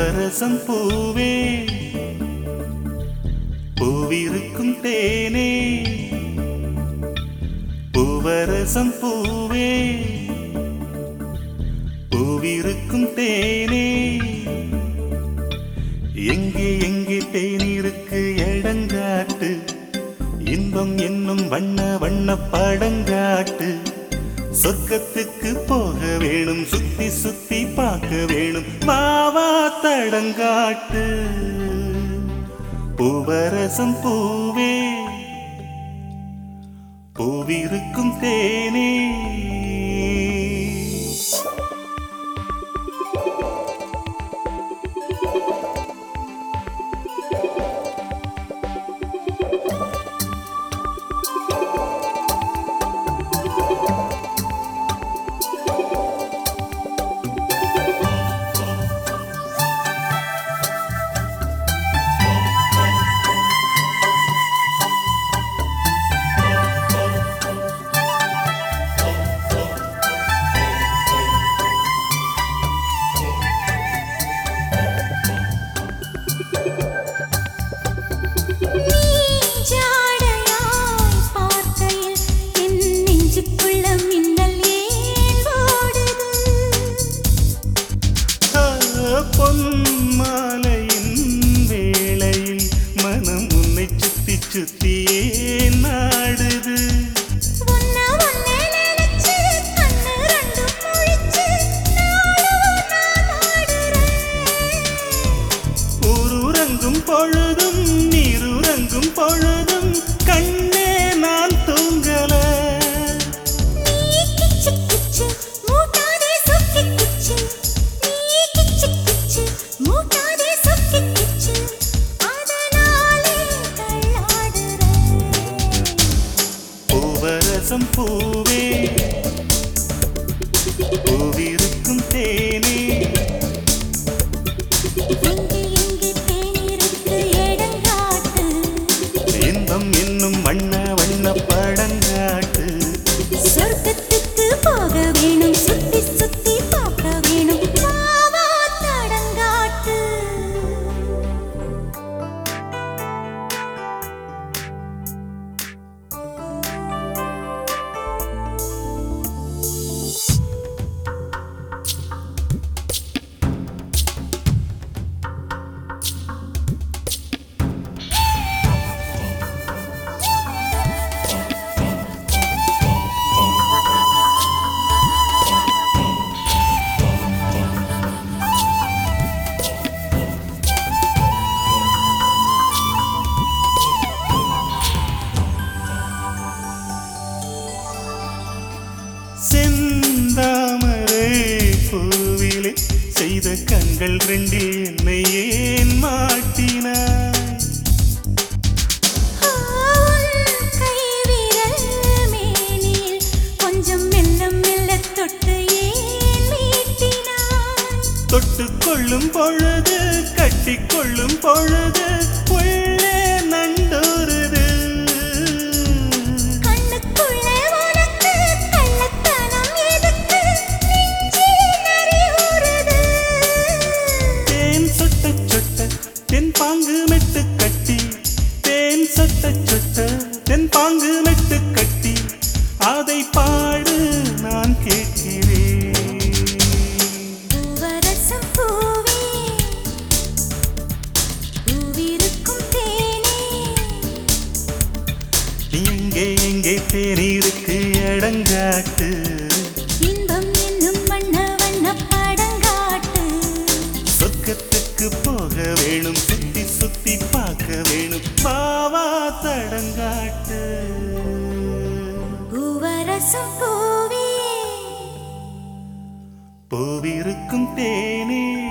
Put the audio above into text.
பூவரசம் பூவே பூவிருக்கும் தேனே பூவரசம் பூவே பூவிருக்கும் தேனே எங்கே எங்கே தேனிருக்கு எடங்காட்டு இன்பம் என்னும் வண்ண வண்ண படங்காட்டு சொர்க்கத்துக்கு போக வேணும் சுத்தி சுத்தி பார்க்க வேணும் மாவா தடங்காட்டு பூவரசம் பூவே பூவிருக்கும் தேனே ஜாடையாய் பார்க்கையில் என் நெஞ்சுக்குள்ள மின்னல் ஏன் ஓடுது பொன் மாலையின் வேளையில் மனம் உன்னை சுத்தி சுத்தியே நாடுது உன்ன உன்னை நினைச்சு கண்ணு ரெண்டும் முழிச்சு நாளும் நான் ஆடுறேன் ஊருறங்கும் பொழுதும் நீருறங்கும் பொழுதும் கண்ணே நான் தூங்கல நீ கிச்சு கிச்சு மூட்டாதே சொக்கி கிச்சு நீ கிச்சு கிச்சு மூட்டாதே சொக்கி கிச்சு அதனாலே தள்ளாடுறேன் பூவரசம் பூவே பூவிருக்கும் தேனே எங்கே எங்கே தேனிருக்கு இடங்காட்டு இன்பம் என்னும் வண்ண வண்ண படங்காட்டு சொர்க்கத்துக்கு போக வேணும் சுத்தி சுத்தி பார்க்க வேணும் மாவா தடங்காட்டு செந்தாமரை பூவிலே செய்த கண்கள் ரெண்டில் என்னை ஏன் மாட்டினாய் உன் கைவிரல் மேனியில் கொஞ்சம் மெல்ல மெல்ல தொட்டு ஏன் மீட்டினாய் தொட்டு கொள்ளும் பொழுது கட்டி கொள்ளும் பொழுது உள்ளே நண்டோருது கண்ணுக்குள்ளே உனக்கு கள்ளத்தனம் எதுக்கு நெஞ்சில் நரி ஊறுது தேன் சொட்ட சொட்ட தென் பாங்கு மெட்டு கட்டி தேன் சொட்ட சொட்ட தென் பாங்கு மெட்டு கட்டி அதை பாடு நான் கேட்கிறேன் பூவரசம் பூவே பூவிருக்கும் தேனே எங்கே எங்கே தேனிருக்கு இடங்காட்டு இன்பம் என்னும் வண்ண வண்ண படங்காட்டு சொர்க்கத்துக்கு போக வேணும் சுத்தி சுத்தி பார்க்க வேணும் பாவா தடங்காட்டு பூவரசம் பூவே பூவிருக்கும் தேனே